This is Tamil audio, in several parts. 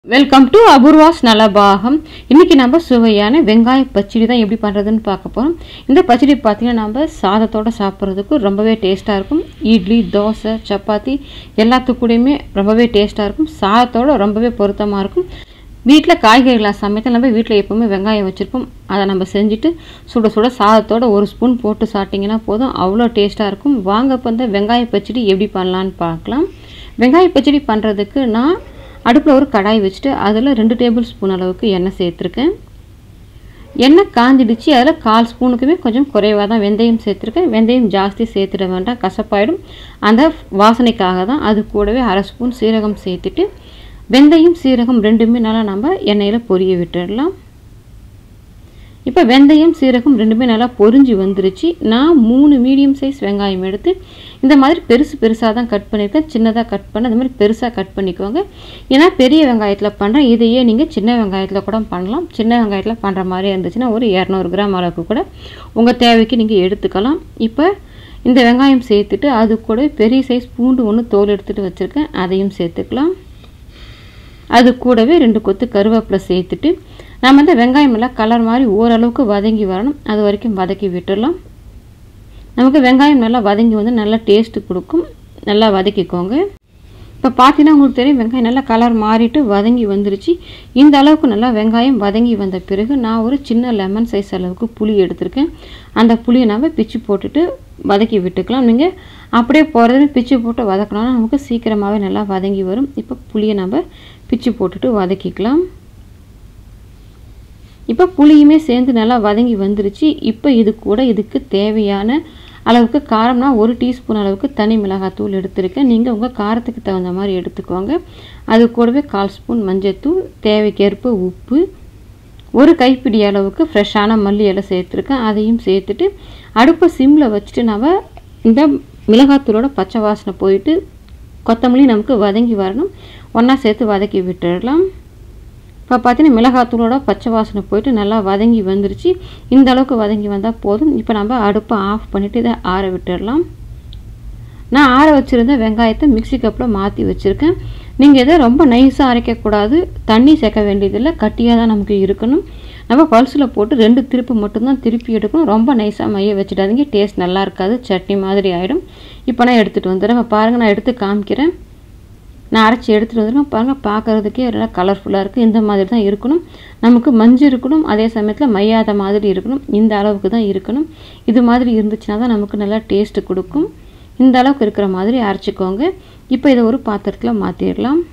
வெல்கம் டு அபூர்வாஸ் நலபாகம் இன்னைக்கு நம்ம சுவையான வெங்காய பச்சடி தான் எப்படி பண்ணுறதுன்னு பார்க்க போகிறோம் இந்த பச்சடி பார்த்தீங்கன்னா நம்ம சாதத்தோட சாப்பிட்றதுக்கு ரொம்பவே டேஸ்ட்டாக இருக்கும் இட்லி தோசை சப்பாத்தி எல்லாத்துக்கூடயுமே ரொம்பவே டேஸ்ட்டாக இருக்கும் சாதத்தோட ரொம்பவே பொருத்தமாக இருக்கும் வீட்டில் காய்கறிகளை சமைத்து நம்ம வீட்டில் எப்போவுமே வெங்காயம் வச்சுருப்போம் அதை நம்ம செஞ்சுட்டு சுட சுட சாதத்தோட ஒரு ஸ்பூன் போட்டு சாப்பிட்டிங்கன்னா போதும் அவ்வளோ டேஸ்ட்டாக இருக்கும் வாங்க இப்போ இந்த வெங்காய பச்சடி எப்படி பண்ணலான்னு பார்க்கலாம் வெங்காய பச்சடி பண்ணுறதுக்கு நான் அடுப்பில் ஒரு கடாய் வச்சுட்டு அதில் ரெண்டு டேபிள் ஸ்பூன் அளவுக்கு எண்ணெய் சேர்த்துருக்கேன் எண்ணெய் காஞ்சிடுச்சு அதில் கால் ஸ்பூனுக்குமே கொஞ்சம் குறைவாக தான் வெந்தயம் சேர்த்துருக்கேன் வெந்தயம் ஜாஸ்தி சேர்த்துட வேண்டாம் கசப்பாயிடும் அந்த வாசனைக்காக தான் அது கூடவே அரை ஸ்பூன் சீரகம் சேர்த்துட்டு வெந்தயம் சீரகம் ரெண்டுமே நல்லா நம்ம எண்ணெயில் பொரிய விட்டுடலாம் இப்போ வெந்தயம் சீரகம் ரெண்டுமே நல்லா பொரிஞ்சு வந்துருச்சு நான் மூணு மீடியம் சைஸ் வெங்காயம் எடுத்து இந்த மாதிரி பெருசு பெருசாக தான் கட் பண்ணியிருக்கேன் சின்னதாக கட் பண்ண இந்த மாதிரி பெருசாக கட் பண்ணிக்கோங்க ஏன்னா பெரிய வெங்காயத்தில் பண்ணுறேன் இதையே நீங்கள் சின்ன வெங்காயத்தில் கூட பண்ணலாம் சின்ன வெங்காயத்தில் பண்ணுற மாதிரி இருந்துச்சுன்னா ஒரு இரநூறு கிராம் அளவுக்கு கூட உங்கள் தேவைக்கு நீங்கள் எடுத்துக்கலாம் இப்போ இந்த வெங்காயம் சேர்த்துட்டு அது கூட பெரிய சைஸ் பூண்டு ஒன்று தோல் எடுத்துகிட்டு வச்சுருக்கேன் அதையும் சேர்த்துக்கலாம் அது கூடவே ரெண்டு கொத்து கருவேப்பிலை சேர்த்துட்டு நம்ம இந்த வெங்காயம் எல்லாம் கலர் மாதிரி ஓரளவுக்கு வதங்கி வரணும் அது வரைக்கும் வதக்கி விட்டுடலாம் நமக்கு வெங்காயம் நல்லா வதங்கி வந்து நல்லா டேஸ்ட்டு கொடுக்கும் நல்லா வதக்கிக்கோங்க இப்போ பார்த்தீங்கன்னா உங்களுக்கு தெரியும் வெங்காயம் நல்லா கலர் மாறிட்டு வதங்கி வந்துருச்சு இந்த அளவுக்கு நல்லா வெங்காயம் வதங்கி வந்த பிறகு நான் ஒரு சின்ன லெமன் சைஸ் அளவுக்கு புளி எடுத்திருக்கேன் அந்த புளியை நம்ம பிச்சு போட்டுட்டு வதக்கி விட்டுக்கலாம் நீங்கள் அப்படியே போகிறது பிச்சு போட்டு வதக்கினோன்னா நமக்கு சீக்கிரமாகவே நல்லா வதங்கி வரும் இப்போ புளியை நம்ம பிச்சு போட்டுட்டு வதக்கிக்கலாம் இப்போ புளியுமே சேர்ந்து நல்லா வதங்கி வந்துருச்சு இப்போ இது கூட இதுக்கு தேவையான அளவுக்கு காரம்னா ஒரு டீஸ்பூன் அளவுக்கு தனி மிளகாத்தூள் எடுத்திருக்கேன் நீங்கள் உங்கள் காரத்துக்கு தகுந்த மாதிரி எடுத்துக்கோங்க அது கூடவே கால் ஸ்பூன் மஞ்சத்தூள் தேவைக்கேற்ப உப்பு ஒரு கைப்பிடி அளவுக்கு ஃப்ரெஷ்ஷான மல்லி இலை சேர்த்துருக்கேன் அதையும் சேர்த்துட்டு அடுப்பை சிம்மில் வச்சுட்டு நம்ம இந்த மிளகாத்தூளோட பச்சை வாசனை போயிட்டு கொத்தமல்லி நமக்கு வதங்கி வரணும் ஒன்றா சேர்த்து வதக்கி விட்டுடலாம் இப்போ பார்த்தீங்கன்னா மிளகாத்தூளோட பச்சை வாசனை போயிட்டு நல்லா வதங்கி வந்துருச்சு இந்த அளவுக்கு வதங்கி வந்தால் போதும் இப்போ நம்ம அடுப்பை ஆஃப் பண்ணிவிட்டு இதை ஆற விட்டுடலாம் நான் ஆற வச்சுருந்த வெங்காயத்தை மிக்சி கப்பில் மாற்றி வச்சுருக்கேன் நீங்கள் இதை ரொம்ப நைஸாக அரைக்கக்கூடாது தண்ணி சேர்க்க வேண்டியதில்லை கட்டியாக தான் நமக்கு இருக்கணும் நம்ம பல்ஸில் போட்டு ரெண்டு திருப்பு மட்டும்தான் திருப்பி எடுக்கணும் ரொம்ப நைஸாக மைய வச்சுடாதீங்க டேஸ்ட் நல்லா இருக்காது சட்னி மாதிரி ஆகிடும் இப்போ நான் எடுத்துகிட்டு வந்துடுறேன் பாருங்கள் நான் எடுத்து காமிக்கிறேன் நான் அரைச்சி எடுத்துகிட்டு வந்துடுவேன் பாருங்கள் பார்க்குறதுக்கே நல்லா கலர்ஃபுல்லாக இருக்குது இந்த மாதிரி தான் இருக்கணும் நமக்கு மஞ்சள் இருக்கணும் அதே சமயத்தில் மையாத மாதிரி இருக்கணும் இந்த அளவுக்கு தான் இருக்கணும் இது மாதிரி இருந்துச்சுன்னா தான் நமக்கு நல்லா டேஸ்ட்டு கொடுக்கும் இந்த அளவுக்கு இருக்கிற மாதிரி அரைச்சிக்கோங்க இப்போ இதை ஒரு பாத்திரத்தில் மாற்றிடலாம்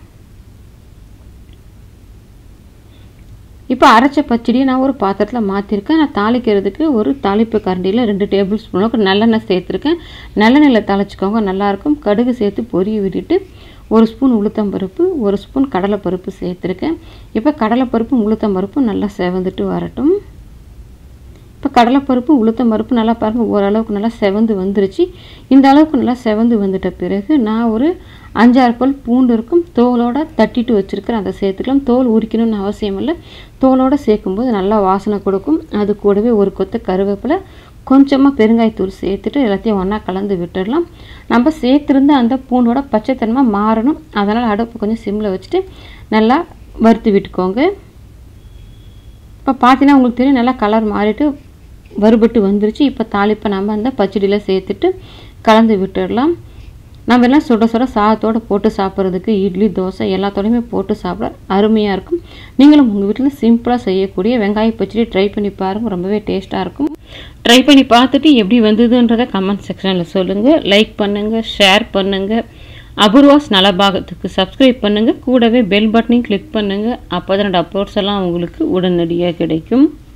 இப்போ அரைச்ச பச்சடியை நான் ஒரு பாத்திரத்தில் மாற்றிருக்கேன் நான் தாளிக்கிறதுக்கு ஒரு தாளிப்பு கரண்டியில் ரெண்டு டேபிள் ஸ்பூன் அளவுக்கு நல்லெண்ணெய் சேர்த்துருக்கேன் நல்லெண்ணெயில் தாளிச்சிக்கோங்க நல்லாயிருக்கும் கடுகு சேர்த்து பொரிய விட்டுட்டு ஒரு ஸ்பூன் உளுத்தம்பருப்பு ஒரு ஸ்பூன் கடலைப்பருப்பு சேர்த்துருக்கேன் இப்போ கடலைப்பருப்பும் உளுத்தம்பருப்பும் நல்லா செவந்துட்டு வரட்டும் இப்போ கடலைப்பருப்பு உளுத்தம் பருப்பு நல்லா பாருங்கள் ஓரளவுக்கு நல்லா செவந்து வந்துருச்சு இந்த அளவுக்கு நல்லா செவந்து வந்துட்ட பிறகு நான் ஒரு அஞ்சாறு பல் பூண்டு இருக்கும் தோலோட தட்டிட்டு வச்சுருக்கிறேன் அதை சேர்த்துக்கலாம் தோல் உரிக்கணும்னு அவசியம் இல்லை தோலோடு சேர்க்கும்போது நல்லா வாசனை கொடுக்கும் அது கூடவே ஒரு கொத்த கருவேப்பிலை கொஞ்சமாக பெருங்காயத்தூள் சேர்த்துட்டு எல்லாத்தையும் ஒன்றா கலந்து விட்டுடலாம் நம்ம சேர்த்துருந்த அந்த பூண்டோட பச்சைத்தன்மை மாறணும் அதனால் அடுப்பு கொஞ்சம் சிம்மில் வச்சுட்டு நல்லா வறுத்து விட்டுக்கோங்க இப்போ பார்த்தீங்கன்னா உங்களுக்கு தெரியும் நல்லா கலர் மாறிட்டு வறுபட்டு வந்துருச்சு இப்போ தாளிப்பை நம்ம அந்த பச்சடியில் சேர்த்துட்டு கலந்து விட்டுடலாம் நம்ம எல்லாம் சுட சுட சாதத்தோடு போட்டு சாப்பிட்றதுக்கு இட்லி தோசை எல்லாத்தோடையுமே போட்டு சாப்பிட அருமையாக இருக்கும் நீங்களும் உங்கள் வீட்டில் சிம்பிளாக செய்யக்கூடிய வெங்காய பச்சடி ட்ரை பண்ணி பாருங்கள் ரொம்பவே டேஸ்ட்டாக இருக்கும் ட்ரை பண்ணி பார்த்துட்டு எப்படி வந்ததுன்றதை கமெண்ட் செக்ஷனில் சொல்லுங்கள் லைக் பண்ணுங்கள் ஷேர் பண்ணுங்கள் அபூர்வாஸ் நலபாகத்துக்கு சப்ஸ்கிரைப் பண்ணுங்கள் கூடவே பெல் பட்டனையும் கிளிக் பண்ணுங்கள் அப்போ தான் அப்லோட்ஸ் எல்லாம் உங்களுக்கு உடனடியாக கிடைக்கும்